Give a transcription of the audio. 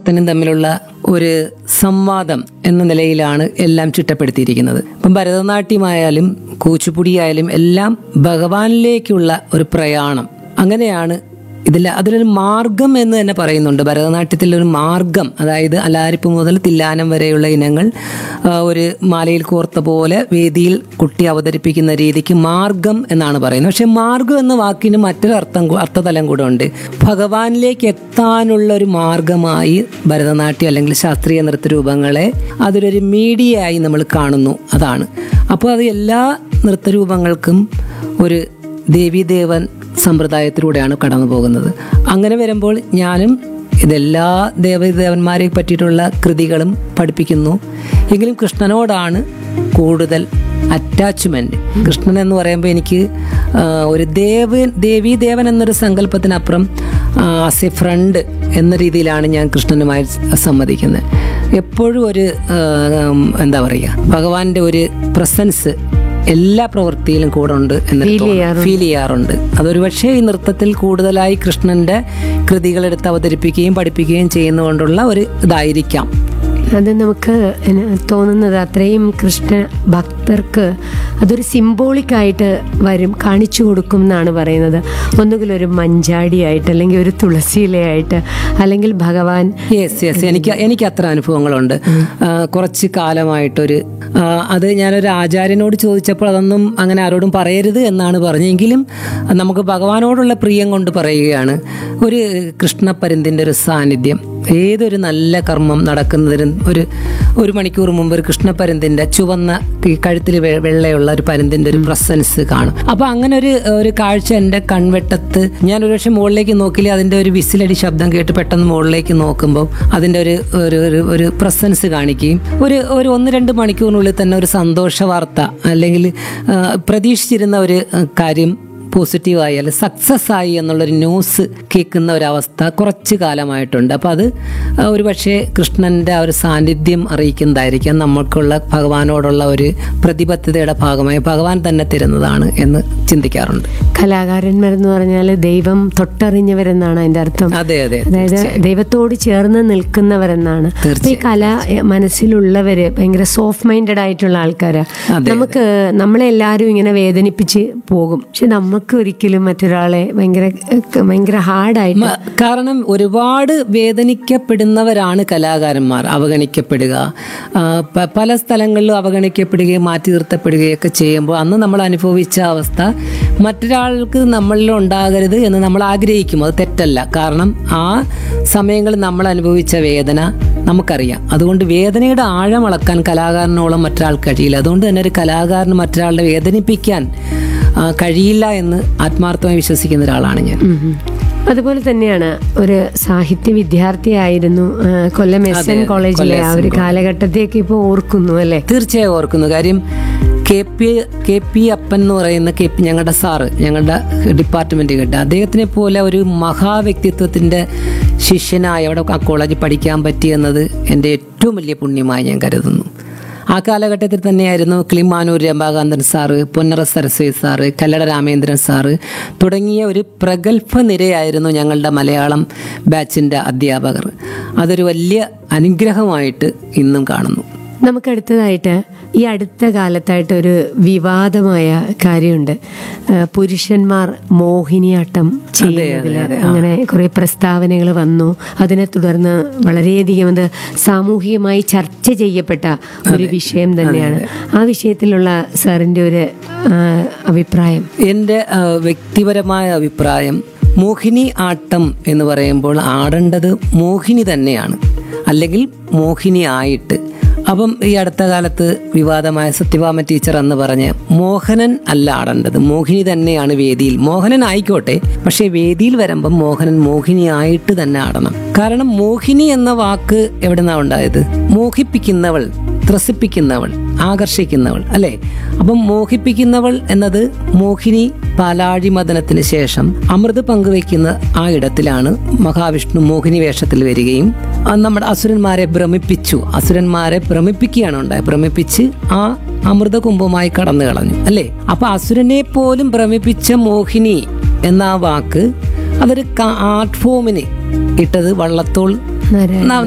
ഭക്തനും തമ്മിലുള്ള ഒരു സംവാദം എന്ന നിലയിലാണ് എല്ലാം ചിട്ടപ്പെടുത്തിയിരിക്കുന്നത് ഇപ്പം ഭരതനാട്യമായാലും കൂച്ചുപുടിയായാലും എല്ലാം ഭഗവാനിലേക്കുള്ള ഒരു പ്രയാണം അങ്ങനെയാണ് ഇതിൽ അതിലൊരു മാർഗം എന്ന് തന്നെ പറയുന്നുണ്ട് ഭരതനാട്യത്തിൽ ഒരു മാർഗം അതായത് അലാരിപ്പ് മുതൽ തില്ലാനം വരെയുള്ള ഇനങ്ങൾ ആ, ഒരു മാലയിൽ കോർത്ത പോലെ വേദിയിൽ കുട്ടി അവതരിപ്പിക്കുന്ന രീതിക്ക് മാർഗം എന്നാണ് പറയുന്നത് പക്ഷെ മാർഗം എന്ന വാക്കിന് മറ്റൊരു അർത്ഥം കൂ- അർത്ഥതലം കൂടെ ഉണ്ട് ഭഗവാനിലേക്ക് എത്താനുള്ള ഒരു മാർഗമായി ഭരതനാട്യം അല്ലെങ്കിൽ ശാസ്ത്രീയ നൃത്തരൂപങ്ങളെ അതൊരു മീഡിയ ആയി നമ്മൾ കാണുന്നു അതാണ് അപ്പോൾ അത് എല്ലാ നൃത്തരൂപങ്ങൾക്കും ഒരു ദേവീദേവൻ സമ്പ്രദായത്തിലൂടെയാണ് കടന്നു പോകുന്നത് അങ്ങനെ വരുമ്പോൾ ഞാനും ഇതെല്ലാ ദേവദേവന്മാരെ പറ്റിയിട്ടുള്ള കൃതികളും പഠിപ്പിക്കുന്നു എങ്കിലും കൃഷ്ണനോടാണ് കൂടുതൽ അറ്റാച്ച്മെന്റ് കൃഷ്ണൻ എന്ന് പറയുമ്പോൾ എനിക്ക് ആ, ഒരു ദേവൻ ദേവീ ദേവൻ എന്നൊരു സങ്കല്പത്തിനപ്പുറം ആസ് എ ഫ്രണ്ട് എന്ന രീതിയിലാണ് ഞാൻ കൃഷ്ണനുമായി സമ്മതിക്കുന്നത് എപ്പോഴും ഒരു ആ, എന്താ പറയുക ഭഗവാന്റെ ഒരു പ്രസൻസ് എല്ലാ പ്രവൃത്തിയിലും കൂടെ ഉണ്ട് എന്ന് തോന്നുന്നു. ഫീൽ ചെയ്യാറുണ്ട് അതൊരു പക്ഷേ ഈ നൃത്തത്തിൽ കൂടുതലായി കൃഷ്ണന്റെ കൃതികളെടുത്ത് അവതരിപ്പിക്കുകയും പഠിപ്പിക്കുകയും ചെയ്യുന്നതുകൊണ്ടുള്ള ഒരു ഇതായിരിക്കാം അത് നമുക്ക് എന്ന തോന്നുന്നത് അത്രയും കൃഷ്ണ ഭക്തർക്ക് അതൊരു സിംബോളിക് ആയിട്ട് വരും കാണിച്ചു കൊടുക്കും എന്നാണ് പറയുന്നത് ഒന്നുകിൽ ഒരു മഞ്ചാടിയായിട്ട് അല്ലെങ്കിൽ ഒരു തുളസിയിലയായിട്ട് അല്ലെങ്കിൽ ഭഗവാൻ യെസ് യെസ് എനിക്ക് എനിക്ക് അത്ര അനുഭവങ്ങളുണ്ട് ആ, കുറച്ച് കാലമായിട്ടൊരു ആ, അത് ഞാനൊരു ആചാര്യനോട് ചോദിച്ചപ്പോൾ അതൊന്നും അങ്ങനെ ആരോടും പറയരുത് എന്നാണ് പറഞ്ഞെങ്കിലും നമുക്ക് ഭഗവാനോടുള്ള പ്രിയം കൊണ്ട് പറയുകയാണ് ഒരു കൃഷ്ണപ്പരുന്തിൻ്റെ ഒരു സാന്നിധ്യം ഏതൊരു നല്ല കർമ്മം നടക്കുന്നതിനും ഒരു ഒരു മണിക്കൂർ മുമ്പ് ഒരു കൃഷ്ണപ്പരുന്തിൻ്റെ ചുവന്ന ഈ കഴുത്തിൽ വെ- വെള്ളയുള്ള ഒരു പരുന്തിൻ്റെ ഒരു പ്രസൻസ് കാണും അപ്പൊ അങ്ങനെ ഒരു ഒരു കാഴ്ച എൻ്റെ കൺവെട്ടത്ത് ഞാൻ ഒരു പക്ഷെ മുകളിലേക്ക് നോക്കില്ല അതിൻ്റെ ഒരു വിസിലടി ശബ്ദം കേട്ട് പെട്ടെന്ന് മുകളിലേക്ക് നോക്കുമ്പോൾ അതിൻ്റെ ഒരു ഒരു ഒരു- ഒരു പ്രസൻസ് കാണിക്കുകയും ഒരു ഒരു ഒന്ന് രണ്ട് മണിക്കൂറിനുള്ളിൽ തന്നെ ഒരു സന്തോഷ വാർത്ത അല്ലെങ്കിൽ ആ, പ്രതീക്ഷിച്ചിരുന്ന ഒരു ആ, കാര്യം പോസിറ്റീവായി അല്ലെങ്കിൽ സക്സസ് ആയി എന്നുള്ളൊരു ന്യൂസ് കേൾക്കുന്ന ഒരവസ്ഥ കുറച്ച് കാലമായിട്ടുണ്ട് അപ്പോൾ അത് ആ, ഒരു പക്ഷേ കൃഷ്ണൻ്റെ ആ ഒരു സാന്നിധ്യം അറിയിക്കുന്നതായിരിക്കാം നമ്മൾക്കുള്ള ഭഗവാനോടുള്ള ഒരു പ്രതിബദ്ധതയുടെ ഭാഗമായി ഭഗവാൻ തന്നെ തരുന്നതാണ് എന്ന് ചിന്തിക്കാറുണ്ട് കലാകാരന്മാരെന്ന് പറഞ്ഞാൽ ദൈവം തൊട്ടറിഞ്ഞവരെന്നാണ് അതിന്റെ അർത്ഥം അതെ അതെ അതായത് ദൈവത്തോട് ചേർന്ന് നിൽക്കുന്നവരെന്നാണ് അപ്പൊ ഈ കല എ, മനസ്സിലുള്ളവര് ഭയങ്കര സോഫ്റ്റ് മൈൻഡഡ് ആയിട്ടുള്ള ആൾക്കാരാ നമുക്ക് നമ്മളെ എല്ലാവരും ഇങ്ങനെ വേദനിപ്പിച്ച് പോകും പക്ഷെ നമുക്ക് ഒരിക്കലും മറ്റൊരാളെ ഭയങ്കര ഭയങ്കര ഹാർഡായിട്ട് മ- കാരണം ഒരുപാട് വേദനിക്കപ്പെടുന്നവരാണ് കലാകാരന്മാർ അവഗണിക്കപ്പെടുക ആ, പ- പല സ്ഥലങ്ങളിലും അവഗണിക്കപ്പെടുകയും മാറ്റി നിർത്തപ്പെടുകയൊക്കെ ചെയ്യുമ്പോൾ അന്ന് നമ്മൾ അനുഭവിച്ച അവസ്ഥ മറ്റൊരാൾക്ക് നമ്മളിൽ ഉണ്ടാകരുത് എന്ന് നമ്മൾ ആഗ്രഹിക്കും അത് തെറ്റല്ല കാരണം ആ സമയങ്ങളിൽ നമ്മൾ അനുഭവിച്ച വേദന നമുക്കറിയാം അതുകൊണ്ട് വേദനയുടെ ആഴം അളക്കാൻ കലാകാരനോളം മറ്റൊരാൾക്ക് കഴിയില്ല അതുകൊണ്ട് തന്നെ ഒരു കലാകാരന് മറ്റൊരാളെ വേദനിപ്പിക്കാൻ ആ, കഴിയില്ല എന്ന് ആത്മാർത്ഥമായി വിശ്വസിക്കുന്ന ഒരാളാണ് ഞാൻ ഉം ഉം. അതുപോലെ തന്നെയാണ് ഒരു സാഹിത്യ വിദ്യാർത്ഥിയായിരുന്നു ആ, കൊല്ലം എസ് എൻ കോളേജിലെ ആ ഒരു കാലഘട്ടത്തേക്ക് ഇപ്പോൾ ഓർക്കുന്നു അല്ലേ തീർച്ചയായും ഓർക്കുന്നു കാര്യം K P K P Appan എന്ന് പറയുന്ന കെ പി ഞങ്ങളുടെ സാറ് ഞങ്ങളുടെ ഡിപ്പാർട്ട്മെന്റ് ഹെഡ് അദ്ദേഹത്തിനെ പോലെ ഒരു മഹാവ്യക്തിത്വത്തിന്റെ ശിഷ്യനായി അവിടെ ആ കോളേജിൽ പഠിക്കാൻ പറ്റിയെന്നത് എൻ്റെ ഏറ്റവും വലിയ പുണ്യമായി ഞാൻ കരുതുന്നു ആ കാലഘട്ടത്തിൽ തന്നെയായിരുന്നു Kilimanoor Ramakanthan sir Ponnara Saraswathi sir Kallada Ramendran sir തുടങ്ങിയ ഒരു പ്രഗത്ഭ നിരയായിരുന്നു ഞങ്ങളുടെ മലയാളം ബാച്ചിൻ്റെ അധ്യാപകർ അതൊരു വലിയ അനുഗ്രഹമായിട്ട് ഇന്നും കാണുന്നു നമുക്കടുത്തതായിട്ട് ഈ അടുത്ത കാലത്തായിട്ട് ഒരു വിവാദമായ കാര്യമുണ്ട് ആ, പുരുഷന്മാർ മോഹിനിയാട്ടം ചെയ്യുന്നതിൽ അങ്ങനെ കുറെ പ്രസ്താവനകൾ വന്നു അതിനെ തുടർന്ന് വളരെയധികം അത് സാമൂഹികമായി ചർച്ച ചെയ്യപ്പെട്ട ഒരു വിഷയം തന്നെയാണ് ആ വിഷയത്തിലുള്ള സാറിന്റെ ഒരു ആ, അഭിപ്രായം എൻ്റെ ആ, വ്യക്തിപരമായ അഭിപ്രായം മോഹിനി ആട്ടം എന്ന് പറയുമ്പോൾ ആടേണ്ടത് മോഹിനി തന്നെയാണ് അല്ലെങ്കിൽ മോഹിനി ആയിട്ട് അപ്പം ഈ അടുത്ത കാലത്ത് വിവാദമായ സത്യഭാമ ടീച്ചർ എന്ന് പറഞ്ഞ് മോഹനൻ അല്ല ആടേണ്ടത് മോഹിനി തന്നെയാണ് വേദിയിൽ മോഹനൻ ആയിക്കോട്ടെ പക്ഷേ വേദിയിൽ വരുമ്പം മോഹനൻ മോഹിനി ആയിട്ട് തന്നെ ആടണം കാരണം മോഹിനി എന്ന വാക്ക് എവിടെന്നാ ഉണ്ടായത് മോഹിപ്പിക്കുന്നവൾ ത്രസിപ്പിക്കുന്നവൾ ആകർഷിക്കുന്നവൾ അല്ലേ അപ്പം മോഹിപ്പിക്കുന്നവൾ എന്നത് മോഹിനി പാലാഴി മദനത്തിന് ശേഷം അമൃത് പങ്കുവെക്കുന്ന ആ ഇടത്തിലാണ് മഹാവിഷ്ണു മോഹിനി വേഷത്തിൽ വരികയും ആ നമ്മുടെ അസുരന്മാരെ ഭ്രമിപ്പിച്ചു അസുരന്മാരെ ഭ്രമിപ്പിക്കുകയാണ് ഉണ്ടായത് ഭ്രമിപ്പിച്ച് ആ അമൃത കുംഭമായി കടന്നു കളഞ്ഞു അല്ലേ അപ്പൊ അസുരനെ പോലും ഭ്രമിപ്പിച്ച മോഹിനി എന്ന ആ വാക്ക് അതൊരു ആർട്ട് ഫോമിന് ഇട്ടത് വള്ളത്തോൾ നാരായണ ന-